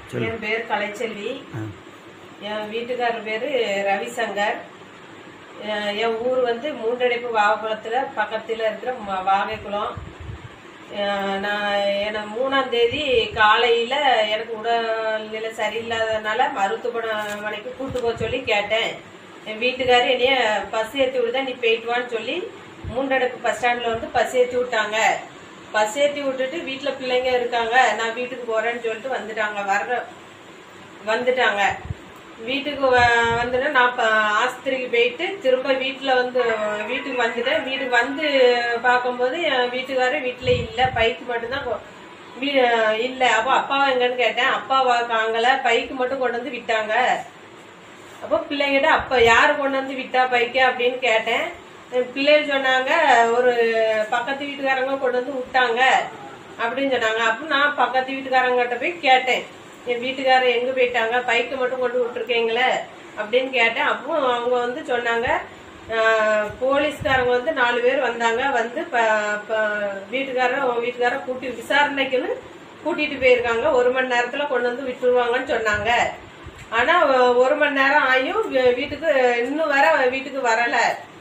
சொல்லு. என் பேர் கலைச்செல்வி ஆ என் வீட்டுக்காரர் பேர் ரவிசங்கர் அஹ் என் ஊர் வந்து மூன்றடைப்பு வாகைக்குளத்தில் பக்கத்தில் இருக்கிற ம- வாகைக்குளம் அஹ் நான் எனக்கு மூணாம் தேதி காலையில் எனக்கு உடல்நிலை சரியில்லாதனால மருத்துவமனைக்கு கூட்டு போக சொல்லி கேட்டேன் என் வீட்டுக்காரர் என்னைய பஸ் ஏற்றி விடுதா நீ போயிட்டு வான்னு சொல்லி மூன்றடுப்பு பஸ் ஸ்டாண்டில் வந்து பஸ் ஏற்றி விட்டாங்க பஸ் ஏற்றி விட்டுட்டு வீட்டில் பிள்ளைங்க இருக்காங்க நான் வீட்டுக்கு போகிறேன்னு சொல்லிட்டு வந்துட்டாங்க வர்ற வந்துட்டாங்க வீட்டுக்கு வ- வந்துட்டு நான் இப்போ ஆஸ்பத்திரிக்கு போயிட்டு திரும்ப வீட்டில் வந்து வீட்டுக்கு வந்துட்டேன் வீட்டுக்கு வந்து பார்க்கும்போது என் வீட்டுக்காரர் வீட்டில் இல்லை பைக்கு மட்டும்தான் கொ- வீ இல்லை அப்போ அப்பாவை எங்கன்னு கேட்டேன் அப்பாவை காங்கலை பைக்கு மட்டும் கொண்டு வந்து விட்டாங்க அப்போ பிள்ளைங்கிட்ட அப்போ யார் கொண்டு வந்து விட்டா பைக்கு அப்படின்னு கேட்டேன் என் பிள்ளைகள் சொன்னாங்க ஒரு பக்கத்து வீட்டுக்காரங்க கொண்டு வந்து விட்டாங்க அப்படின்னு சொன்னாங்க அப்போ நான் பக்கத்து வீட்டுக்காரங்கிட்ட போய் கேட்டேன் என் வீட்டுக்காரர் எங்கே போயிட்டாங்க பைக்கு மட்டும் கொண்டு விட்டுருக்கீங்களே அப்படின்னு கேட்டேன் அப்போ அவங்க வந்து சொன்னாங்க ஆஹ், போலீஸ்காரங்க வந்து நாலு பேர் வந்தாங்க வந்து ப ப- வீட்டுக்காரர் உன் வீட்டுக்காரர் கூட்டி விசாரணைக்குன்னு கூட்டிட்டு போயிருக்காங்க ஒரு மணி நேரத்தில் கொண்டு வந்து விட்டுருவாங்கன்னு சொன்னாங்க ஆனா ஒ- ஒரு மணி நேரம் ஆயும் வீ- வீட்டுக்கு இன்னும் வர வீட்டுக்கு வரல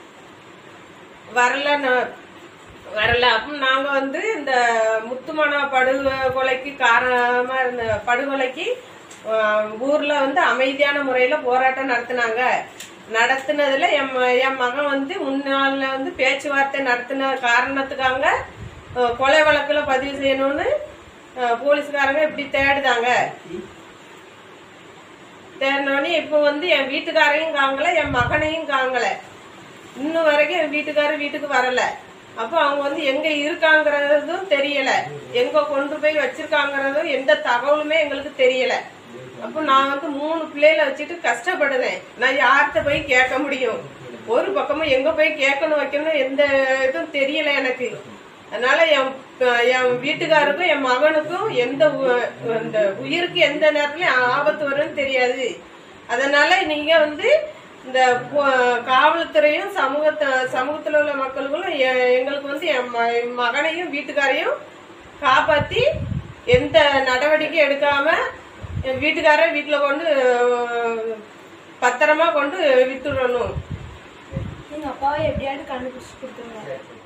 வரல வரல அப்போ நாங்க வந்து இந்த முத்துமண படுகொலைக்கு காரணமா இருந்த படுகொலைக்கு ஆஹ், ஊர்ல வந்து அமைதியான முறையில போராட்டம் நடத்தினாங்க நடத்தினதுல என் ம- என் மகன் வந்து முன்னால வந்து பேச்சுவார்த்தை நடத்தின காரணத்துக்காக ஆஹ், கொலை வழக்குல பதிவு செய்யணும்னு ஆஹ், போலீஸ்காரங்க இப்படி தேடுதாங்க தேடினோடனே இப்போ வந்து என் வீட்டுக்காரையும் காங்கல என் மகனையும் காங்கல இன்னும் வரைக்கும் என் வீட்டுக்காரர் வீட்டுக்கு வரல அப்போ அவங்க வந்து எங்க இருக்காங்கிறதும் தெரியல எங்க கொண்டு போய் வச்சிருக்காங்கிறதும் எந்த தகவலுமே எங்களுக்கு தெரியல அப்போ நான் வந்து மூணு பிள்ளைகளை வச்சுட்டு கஷ்டப்படுறேன் நான் யார்கிட்ட போய் கேட்க முடியும் ஒரு பக்கமும் எங்க போய் கேட்கணும் வைக்கணும் எந்த இதுவும் தெரியல எனக்கு அதனால என் என் வீட்டுக்காருக்கும் என் மகனுக்கும் எந்த உ- இந்த உயிருக்கு எந்த நேரத்துலயும் ஆபத்து வரும்னு தெரியாது அதனால நீங்க வந்து இந்த பொ- காவல்துறையும் சமூகத்த சமூகத்தில் உள்ள மக்களுக்கும் எ- எங்களுக்கு வந்து என் ம- என் மகனையும் வீட்டுக்காரையும் காப்பாத்தி எந்த நடவடிக்கை எடுக்காம என் வீட்டுக்காரரை வீட்டுல கொண்டு அஹ், பத்திரமா கொண்டு விட்டுடணும் எங்க அப்பாவை எப்படியாவது கண்டுபிடிச்சு கொடுத்துருங்க